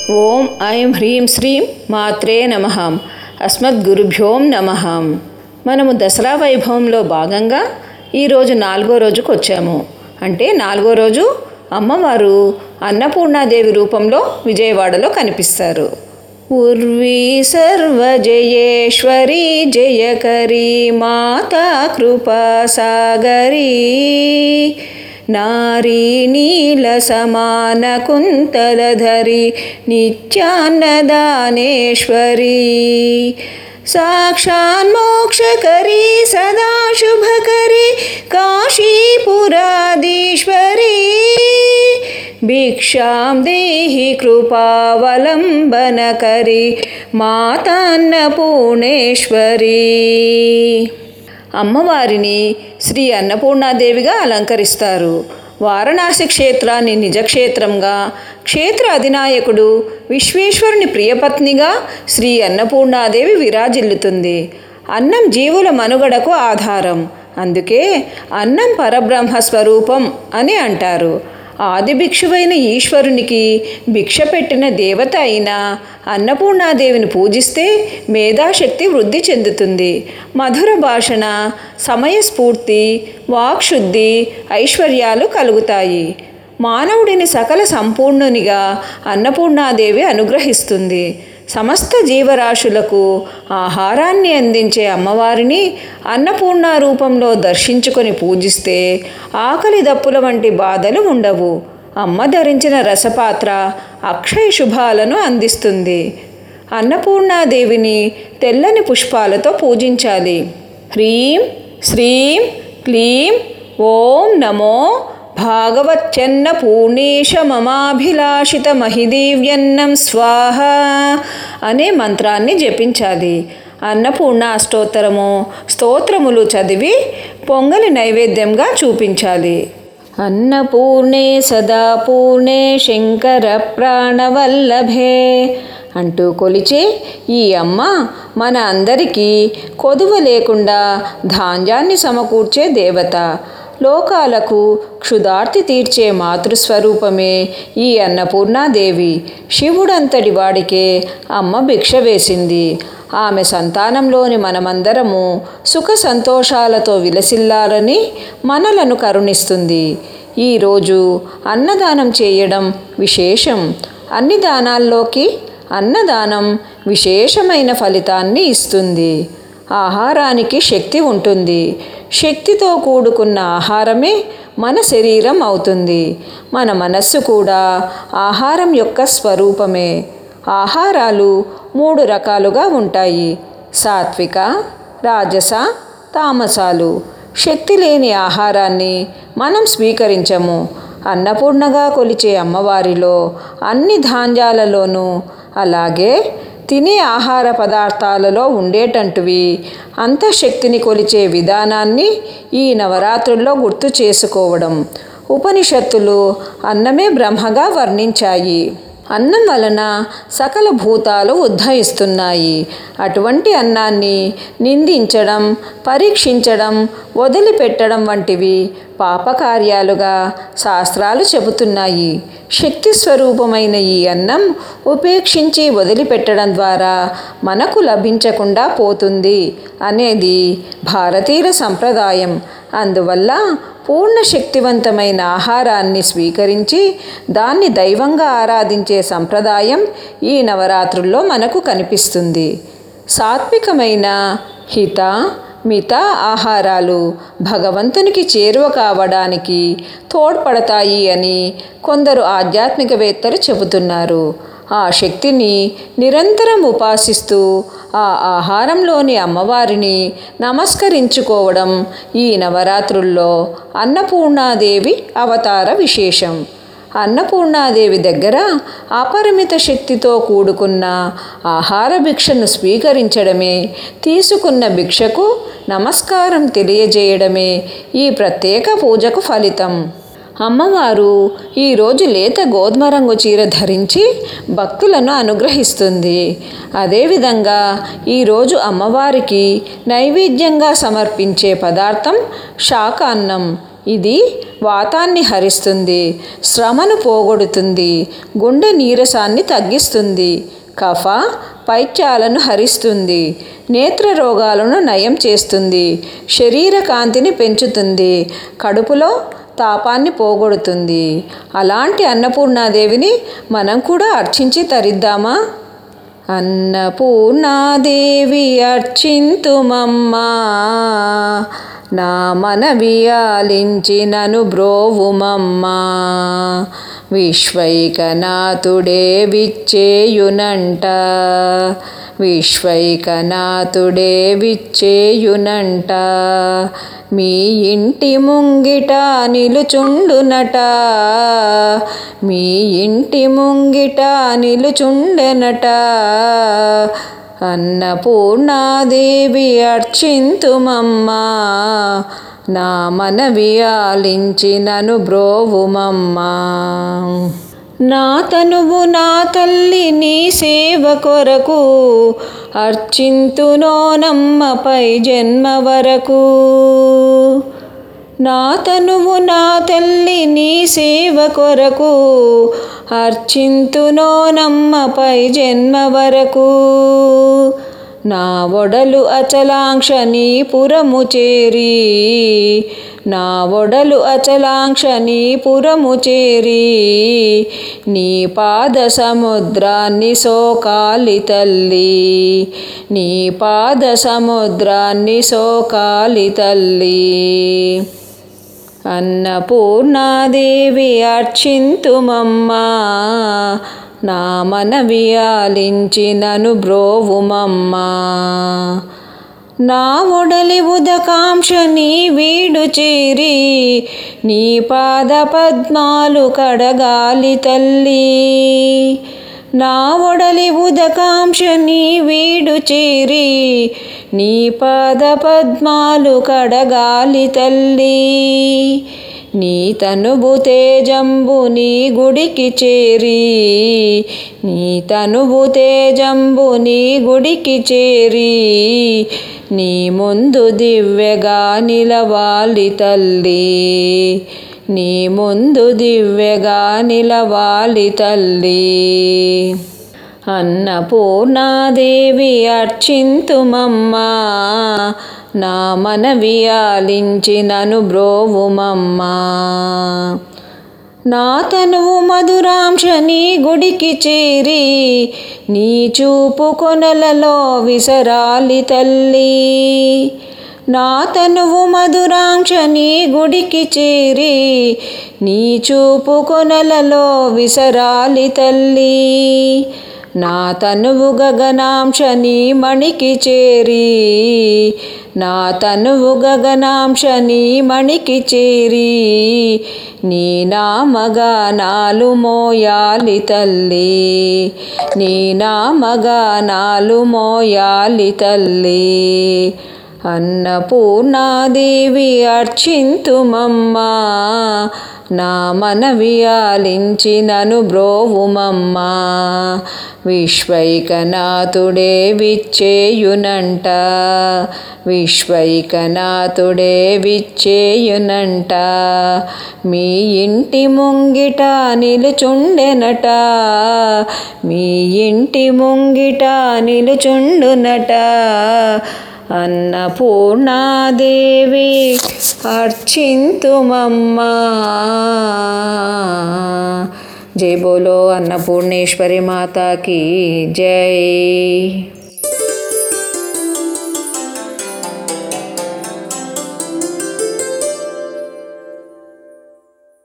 ఓం ఐం హ్రీం శ్రీం మాత్రే నమ అస్మద్గురుభ్యోం నమ మనము దసరా వైభవంలో భాగంగా ఈరోజు నాలుగో రోజుకు వచ్చాము అంటే నాలుగో రోజు అమ్మవారు అన్నపూర్ణాదేవి రూపంలో విజయవాడలో కనిపిస్తారు ఉర్వీ సర్వజయేశ్వరి జయకరీ మాతా కృపా సాగరీ నారీ నీల సమాన కుంతలధరి నిత్యాన్నదానేశ్వరీ సాక్షాన్మోక్షకరీ సదా శుభకరీ కాశీపురాధీశ్వరీ భిక్షాం దేహి కృపావలంబనకరి మాతాన్నపూర్ణేశ్వరీ అమ్మవారిని శ్రీ అన్నపూర్ణాదేవిగా అలంకరిస్తారు వారణాసి క్షేత్రాన్ని నిజక్షేత్రంగా క్షేత్ర అధినాయకుడు విశ్వేశ్వరుని ప్రియపత్నిగా శ్రీ అన్నపూర్ణాదేవి విరాజిల్లుతుంది అన్నం జీవుల మనుగడకు ఆధారం అందుకే అన్నం పరబ్రహ్మ స్వరూపం అని అంటారు ఆది భిక్షువైన ఈశ్వరునికి భిక్ష పెట్టిన దేవత అయిన అన్నపూర్ణాదేవిని పూజిస్తే మేధాశక్తి వృద్ధి చెందుతుంది మధుర భాషణ సమయస్ఫూర్తి వాక్శుద్ధి ఐశ్వర్యాలు కలుగుతాయి మానవుడిని సకల సంపూర్ణునిగా అన్నపూర్ణాదేవి అనుగ్రహిస్తుంది సమస్త జీవరాశులకు ఆహారాన్ని అందించే అమ్మవారిని అన్నపూర్ణ రూపంలో దర్శించుకొని పూజిస్తే ఆకలి దప్పుల వంటి బాధలు ఉండవు అమ్మ ధరించిన రసపాత్ర అక్షయ శుభాలను అందిస్తుంది అన్నపూర్ణాదేవిని తెల్లని పుష్పాలతో పూజించాలి హ్రీం శ్రీం క్లీం ఓం నమో భాగవత్యన్న పూర్ణేశ మమాభిలాషిత మహిదీవ్యన్నం స్వాహ అనే మంత్రాన్ని జపించాలి అన్నపూర్ణ అష్టోత్తరము స్తోత్రములు చదివి పొంగలి నైవేద్యంగా చూపించాలి అన్నపూర్ణే సదా పూర్ణే శంకర ప్రాణవల్లభే అంటూ కొలిచే ఈ అమ్మ మన అందరికీ కొదువ లేకుండా ధాన్యాన్ని సమకూర్చే దేవత లోకాలకు క్షుదార్తి తీర్చే మాతృస్వరూపమే ఈ అన్నపూర్ణాదేవి శివుడంతటి వాడికే అమ్మ భిక్ష వేసింది ఆమె సంతానంలోని మనమందరము సుఖ సంతోషాలతో విలసిల్లాలని మనలను కరుణిస్తుంది ఈరోజు అన్నదానం చేయడం విశేషం అన్ని దానాల్లోకి అన్నదానం విశేషమైన ఫలితాన్ని ఇస్తుంది ఆహారానికి శక్తి ఉంటుంది శక్తితో కూడుకున్న ఆహారమే మన శరీరం అవుతుంది మన మనస్సు కూడా ఆహారం యొక్క స్వరూపమే ఆహారాలు మూడు రకాలుగా ఉంటాయి సాత్విక రాజస తామసాలు శక్తి లేని ఆహారాన్ని మనం స్వీకరించము అన్నపూర్ణగా కొలిచే అమ్మవారిలో అన్ని ధాన్యాలలోనూ అలాగే తినే ఆహార పదార్థాలలో ఉండేటంటివి అంతఃశక్తిని కొలిచే విధానాన్ని ఈ నవరాత్రుల్లో గుర్తు చేసుకోవడం ఉపనిషత్తులు అన్నమే బ్రహ్మగా వర్ణించాయి అన్నం వలన సకల భూతాలు ఉద్భవిస్తున్నాయి అటువంటి అన్నాన్ని నిందించడం పరీక్షించడం వదిలిపెట్టడం వంటివి పాపకార్యాలుగా శాస్త్రాలు చెబుతున్నాయి శక్తి స్వరూపమైన ఈ అన్నం ఉపేక్షించి వదిలిపెట్టడం ద్వారా మనకు లభించకుండా పోతుంది అనేది భారతీయ సంప్రదాయం అందువల్ల పూర్ణ శక్తివంతమైన ఆహారాన్ని స్వీకరించి దాన్ని దైవంగా ఆరాధించే సంప్రదాయం ఈ నవరాత్రుల్లో మనకు కనిపిస్తుంది సాత్వికమైన హిత మిత ఆహారాలు భగవంతునికి చేరువ కావడానికి తోడ్పడతాయి అని కొందరు ఆధ్యాత్మికవేత్తలు చెబుతున్నారు ఆ శక్తిని నిరంతరం ఉపాసిస్తూ ఆ ఆహారంలోని అమ్మవారిని నమస్కరించుకోవడం ఈ నవరాత్రుల్లో అన్నపూర్ణాదేవి అవతార విశేషం అన్నపూర్ణాదేవి దగ్గర అపరిమిత శక్తితో కూడుకున్న ఆహార భిక్షను స్వీకరించడమే తీసుకున్న భిక్షకు నమస్కారం తెలియజేయడమే ఈ ప్రత్యేక పూజకు ఫలితం అమ్మవారు ఈరోజు లేత గోధుమ రంగు చీర ధరించి భక్తులను అనుగ్రహిస్తుంది అదేవిధంగా ఈరోజు అమ్మవారికి నైవేద్యంగా సమర్పించే పదార్థం శాకాన్నం ఇది వాతాన్ని హరిస్తుంది శ్రమను పోగొడుతుంది గుండె నీరసాన్ని తగ్గిస్తుంది కఫ పైత్యాలను హరిస్తుంది నేత్ర రోగాలను నయం చేస్తుంది శరీర కాంతిని పెంచుతుంది కడుపులో తాపాన్ని పోగొడుతుంది అలాంటి అన్నపూర్ణాదేవిని మనం కూడా అర్చించి తరిద్దామా అన్నపూర్ణాదేవి అర్చింతుమమ్మా నా మనవి ఆలించినను బ్రోవుమమ్మా విశ్వైకనాథుడే విచ్చేయునంట విశ్వైకనాథుడే విచ్చేయునంట మీ ఇంటి ముంగిట నిలుచుండునట మీ ఇంటి ముంగిట నిలుచుండెనట అన్నపూర్ణాదేవి అర్చింతుమమ్మా నా మనవి ఆలించినను బ్రోవుమమ్మా నా తనువు నా తల్లి నీ సేవ కొరకు అర్చింతునోనమ్మపై జన్మ వరకు నా తనువు నా తల్లి నీ సేవ కొరకు అర్చింతునోనమ్మపై జన్మ వరకు నా ఒడలు అచలాంక్ష నీ పురము చేరి నా ఒడలు అచలాంక్ష నీ పురము చేరి నీ పాద సముద్రాన్ని సోకాలి తల్లి నీ పాద సముద్రాన్ని సోకాలి తల్లి అన్నపూర్ణాదేవి అర్చింతుమమ్మా నా మనవి ఆలించినను బ్రోవుమమ్మా నా ఒడలి ఉదకాంక్ష నీ వీడు చేరి నీ పాద పద్మాలు కడగాలి తల్లి నా ఒడలి ఉదకాంక్ష నీ వీడు చేరి నీ పాద పద్మాలు కడగాలి తల్లి నీ తనువు తేజంబు నీ గుడికి చేరి నీ తనువు తేజంబు నీ గుడికి చేరి నీ ముందు దివ్యగా నిలవాలి తల్లి నీ ముందు దివ్యగా నిలవాలి తల్లి అన్నపూర్ణాదేవి అర్చింతుమమ్మా నా మనవి ఆలించినను బ్రోవుమమ్మా నా తనువు మధురాంశ నీ గుడికి చేరి నీ చూపు కొనలలో విసరాలి తల్లి నా తనువు మధురాంక్ష నీ గుడికి చేరి నీ చూపు కొనలలో విసరాలి తల్లి నా తనువు గగనాంశ నీ మణికి చేరి నా తనువు గగనాంశ నీ మణికి చేరి నీ నామగానాలు మోయాలి తల్లి నీ నామగానాలు మోయాలి తల్లి అన్నపూర్ణాదేవి అర్చింతుమమ్మా నా మనవి ఆలించినను బ్రోవుమమ్మా విశ్వైకనాథుడే విచ్చేయునంట విశ్వైకనాథుడే విచ్చేయునంట మీ ఇంటి ముంగిట నిలుచుండెనట మీ ఇంటి ముంగిట నిలుచుండునట అన్నపూర్ణాదేవి అర్చింతుమమ్మా జై బోలో అన్నపూర్ణేశ్వరి మాతాకి జై